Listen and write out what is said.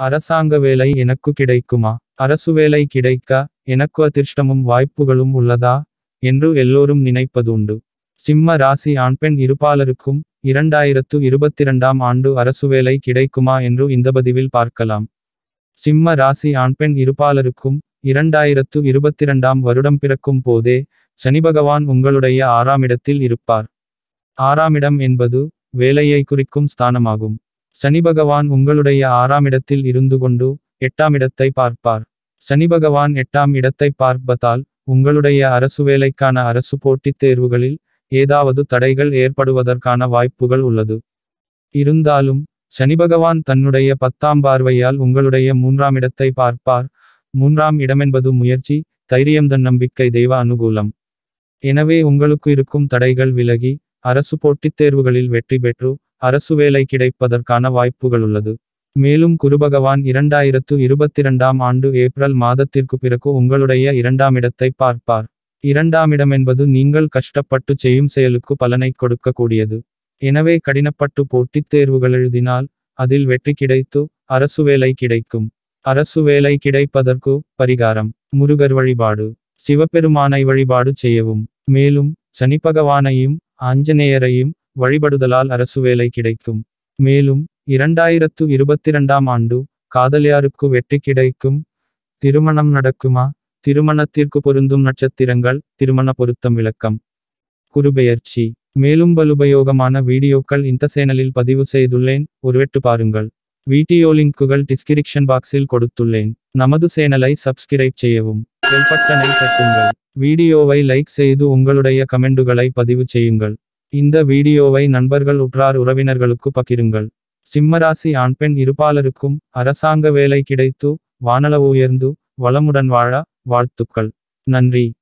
அரசாங்க வேலை எனக்கு கிடைக்குமா அரசு வேலை கிடைக்க எனக்கு அதிர்ஷ்டமும் வாய்ப்புகளும் உள்ளதா என்று எல்லோரும் நினைப்பதுண்டு சிம்ம ராசி ஆண் பெண் இருப்பாளருக்கும் இரண்டாயிரத்து இருபத்திரண்டாம் ஆண்டு அரசு வேலை கிடைக்குமா என்று இந்த பதிவில் பார்க்கலாம் சிம்ம ராசி ஆண் பெண் இருப்பாளருக்கும் இரண்டாயிரத்து இருபத்திரண்டாம் வருடம் பிறக்கும் போதே சனி பகவான் உங்களுடைய ஆறாம் இடத்தில் இருப்பார் ஆறாம் இடம் என்பது வேலையை குறிக்கும் ஸ்தானமாகும் சனி பகவான் உங்களுடைய ஆறாம் இடத்தில் இருந்து கொண்டு எட்டாம் இடத்தை பார்ப்பார் சனி பகவான் எட்டாம் இடத்தை பார்ப்பதால் உங்களுடைய அரசு வேலைக்கான அரசு போட்டித் தேர்வுகளில் ஏதாவது தடைகள் ஏற்படுவதற்கான வாய்ப்புகள் உள்ளது இருந்தாலும் சனி பகவான் தன்னுடைய பத்தாம் பார்வையால் உங்களுடைய மூன்றாம் இடத்தை பார்ப்பார் மூன்றாம் இடமென்பது முயற்சி தைரியம் தன்னம்பிக்கை தெய்வ அனுகூலம் எனவே உங்களுக்கு இருக்கும் தடைகள் விலகி அரசு போட்டித் தேர்வுகளில் வெற்றி பெற்று அரசு வேலை கிடைப்பதற்கான வாய்ப்புகள் உள்ளது மேலும் குருபகவான் இரண்டாயிரத்து இருபத்திரண்டாம் ஆண்டு ஏப்ரல் மாதத்திற்கு பிறகு உங்களுடைய இரண்டாம் இடத்தை பார்ப்பார் இரண்டாம் இடம் என்பது நீங்கள் கஷ்டப்பட்டு செய்யும் செயலுக்கு பலனை கொடுக்கக்கூடியது எனவே கடினப்பட்டு போட்டித் தேர்வுகள் எழுதினால் அதில் வெற்றி கிடைத்து அரசு வேலை கிடைக்கும் அரசு வேலை கிடைப்பதற்கு பரிகாரம் முருகர் வழிபாடு சிவபெருமானை வழிபாடு செய்யவும் மேலும் சனி பகவானையும் ஆஞ்சநேயரையும் வழிபடுதலால் அரசு வேலை கிடைக்கும் மேலும் இரண்டாயிரத்து இருபத்திரண்டாம் ஆண்டு காதலியாருக்கு வெற்றி கிடைக்கும் திருமணம் நடக்குமா திருமணத்திற்கு பொருந்தும் நட்சத்திரங்கள் திருமண பொருத்தம் விளக்கம் குருபெயர்ச்சி மேலும் பலுபயோகமான வீடியோக்கள் இந்த சேனலில் பதிவு செய்துள்ளேன் ஒருவெட்டு பாருங்கள் வீடியோ லிங்குகள் டிஸ்கிரிப்ஷன் பாக்ஸில் கொடுத்துள்ளேன் நமது சேனலை சப்ஸ்கிரைப் செய்யவும் பெல் பட்டனை தட்டுங்கள் வீடியோவை லைக் செய்து உங்களுடைய கமெண்டுகளை பதிவு செய்யுங்கள் இந்த வீடியோவை நண்பர்கள் உற்றார் உறவினர்களுக்கு பகிருங்கள் சிம்மராசி ஆண் பெண் இருப்பாளருக்கும் அரசாங்க வேலை கிடைத்து வானளவு உயர்ந்து வளமுடன் வாழ வாழ்த்துக்கள் நன்றி